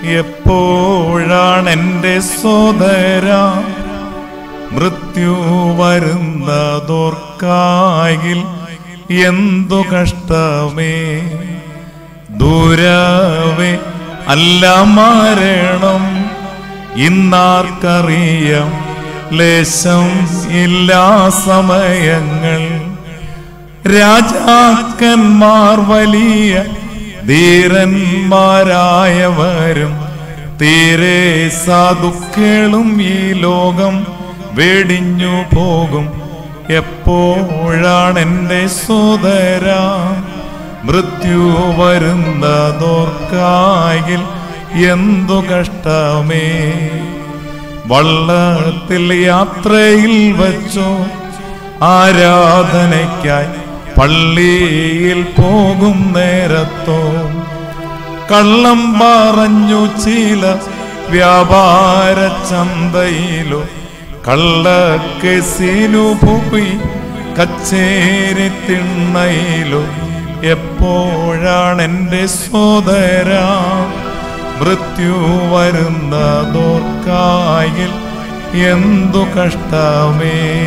എപ്പോഴാണെൻ്റെ സോദര മൃത്യു വരുന്നതോർക്കായിൽ എന്തു കഷ്ടമേ ദൂരവേ അല്ല മരണം ഇന്നാർക്കറിയാം ലേശം ഇല്ലാ സമയങ്ങൾ രാജാക്കന്മാർ വലിയ ധീരന്മാരായവരും തീരെ സാധുക്കളും ഈ ലോകം വെടിഞ്ഞു പോകും എപ്പോഴാണ് എൻ്റെ സോദര മൃത്യു വരുന്നതോർക്കായിൽ എന്തു കഷ്ടമേ വള്ളത്തിൽ യാത്രയിൽ വച്ചോ ആരാധനയ്ക്കായി പള്ളിയിൽ പോകും നേരത്തോ കള്ളം പറഞ്ഞു ചില വ്യാപാര ചന്തയിലോ കള്ളക്കെസിനു പോയി കച്ചേരി തിണ്ണയിലോ എപ്പോഴാണ് എൻ്റെ സോദര മൃത്യു വരുന്നതോർക്കായിൽ എന്തു കഷ്ടമേ